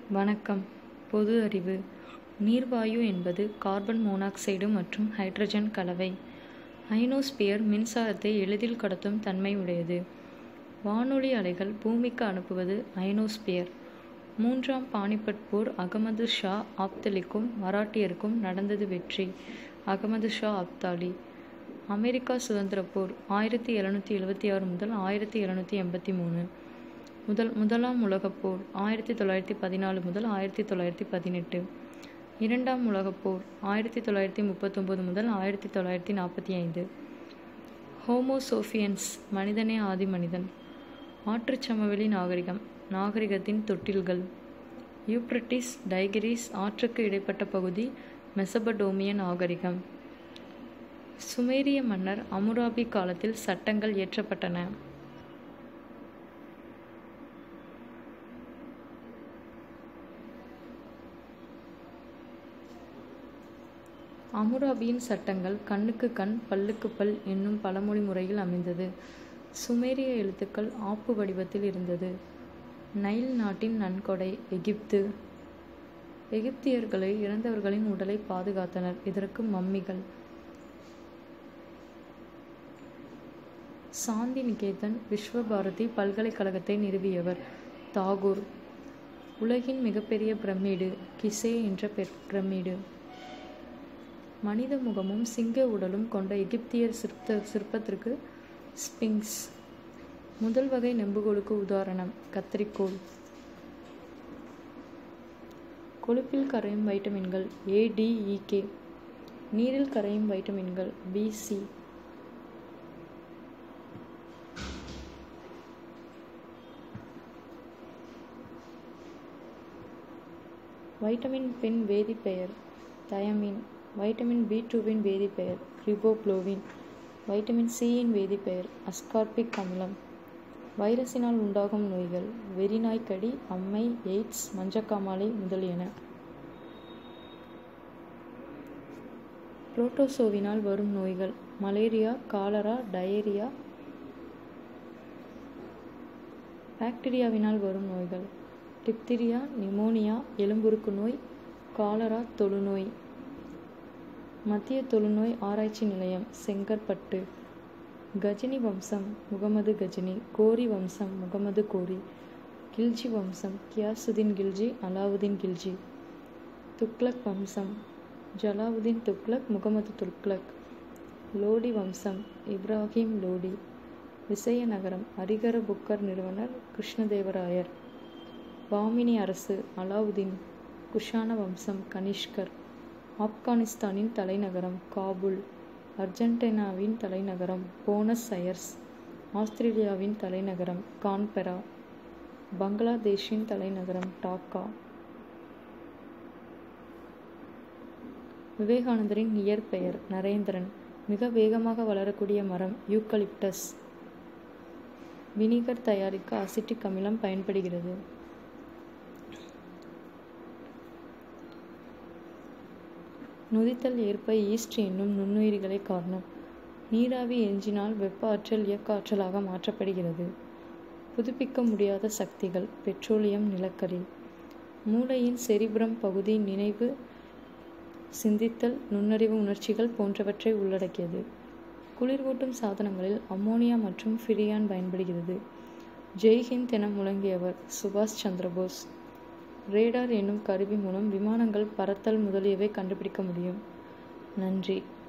வணக்கம் பொது அறிவு நீர்வாயு என்பது கார்பன் மோனாக்சைடு மற்றும் ஹைட்ரஜன் கலவை அயனோஸ்பியர் மின்சாரத்தை எளிதில் கடத்தும் தன்மை உடையது வானொலி அலைகள் பூமிக்கு அனுப்புவது அயனோஸ்பியர் மூன்றாம் பானிபட் போர் அகமது ஷா ஆப்தலிக்கும் மராட்டியருக்கும் நடந்தது வெற்றி அகமது ஷா அப்தாலி அமெரிக்கா சுதந்திரப் போர் ஆயிரத்தி எழுநூற்றி எழுவத்தி ஆறு முதல் ஆயிரத்தி எழுநூற்றி எண்பத்தி மூணு முதல் முதலாம் உலகப் போர் ஆயிரத்தி தொள்ளாயிரத்தி பதினாலு முதல் ஆயிரத்தி தொள்ளாயிரத்தி பதினெட்டு இரண்டாம் உலகப் போர் ஆயிரத்தி தொள்ளாயிரத்தி முப்பத்தொம்போது முதல் ஆயிரத்தி தொள்ளாயிரத்தி நாற்பத்தி ஐந்து ஹோமோசோஃபியன்ஸ் மனிதனே ஆதி மனிதன் ஆற்றுச் சமவெளி நாகரிகம் நாகரிகத்தின் தொட்டில்கள் யூப்ரட்டிஸ் டைகிரிஸ் ஆற்றுக்கு இடைப்பட்ட பகுதி மெசபடோமிய நாகரிகம் சுமேரிய மன்னர் அமுராபி காலத்தில் சட்டங்கள் இயற்றப்பட்டன அமுராபியின் சட்டங்கள் கண்ணுக்கு கண் பல்லுக்கு பல் என்னும் பழமொழி முறையில் அமைந்தது சுமேரிய எழுத்துக்கள் ஆப்பு வடிவத்தில் இருந்தது நைல் நாட்டின் நன்கொடை எகிப்து எகிப்தியர்களை இறந்தவர்களின் உடலை பாதுகாத்தனர் இதற்கு மம்மிகள் சாந்தி நிகேதன் விஸ்வபாரதி பல்கலைக்கழகத்தை நிறுவியவர் தாகூர் உலகின் மிகப்பெரிய பிரமிடு கிசே என்ற பிரமிடு மனித முகமும் சிங்க உடலும் கொண்ட எகிப்தியர் சிற்ப சிற்பத்திற்கு ஸ்பிங்ஸ் முதல் வகை நெம்புகோலுக்கு உதாரணம் கத்தரிக்கோல் கொழுப்பில் கரையும் வைட்டமின்கள் ஏடிஇகே நீரில் கரையும் வைட்டமின்கள் பி சி வைட்டமின் பின் வேதிப்பெயர் தயமின் வைட்டமின் பி டூவின் வேதிப்பெயர் ரிபோப்ளோவின் வைட்டமின் சியின் வேதிப்பெயர் அஸ்கார்பிக் அமிலம் வைரஸினால் உண்டாகும் நோய்கள் வெறிநாய்க்கடி அம்மை எய்ட்ஸ் மஞ்சக்காமாலை முதலியன புரோட்டோசோவினால் வரும் நோய்கள் மலேரியா காலரா டயேரியா பாக்டீரியாவினால் வரும் நோய்கள் டிப்திரியா நிமோனியா எலும்புருக்கு நோய் காலரா தொழுநோய் மத்திய தொழுநோய் ஆராய்ச்சி நிலையம் செங்கற்பட்டு கஜினி வம்சம் முகமது கஜினி கோரி வம்சம் முகமது கோரி கில்ஜி வம்சம் கியாசுதீன் கில்ஜி அலாவுதீன் கில்ஜி துக்ளக் வம்சம் ஜலாவுதீன் துக்ளக் முகமது துக்ளக் லோடி வம்சம் இப்ராஹிம் லோடி விசயநகரம் அரிகர புக்கர் நிறுவனர் கிருஷ்ணதேவராயர் பாமினி அரசு அலாவுதீன் குஷான வம்சம் கனிஷ்கர் ஆப்கானிஸ்தானின் தலைநகரம் காபுல் அர்ஜென்டினாவின் தலைநகரம் போனஸ் அயர்ஸ் ஆஸ்திரேலியாவின் தலைநகரம் கான்பெரா பங்களாதேஷின் தலைநகரம் டாக்கா விவேகானந்தரின் இயற்பெயர் நரேந்திரன் மிக வேகமாக வளரக்கூடிய மரம் யூக்கலிப்டஸ் வினிகர் தயாரிக்க அசிட்டிக் அமிலம் பயன்படுகிறது நொதித்தல் ஏற்ப ஈஸ்ட் என்னும் நுண்ணுயிரிகளே காரணம் நீராவி எஞ்சினால் வெப்ப ஆற்றல் இயக்க ஆற்றலாக மாற்றப்படுகிறது புதுப்பிக்க முடியாத சக்திகள் பெட்ரோலியம் நிலக்கரி மூளையின் செரிபுரம் பகுதி நினைவு சிந்தித்தல் நுண்ணறிவு உணர்ச்சிகள் போன்றவற்றை உள்ளடக்கியது குளிர்வூட்டும் சாதனங்களில் அம்மோனியா மற்றும் ஃபிரியான் பயன்படுகிறது ஜெய்ஹிந்த் என முழங்கியவர் சுபாஷ் சந்திரபோஸ் ரேடார் என்னும் கருவி மூலம் விமானங்கள் பறத்தல் முதலியவை கண்டுபிடிக்க முடியும் நன்றி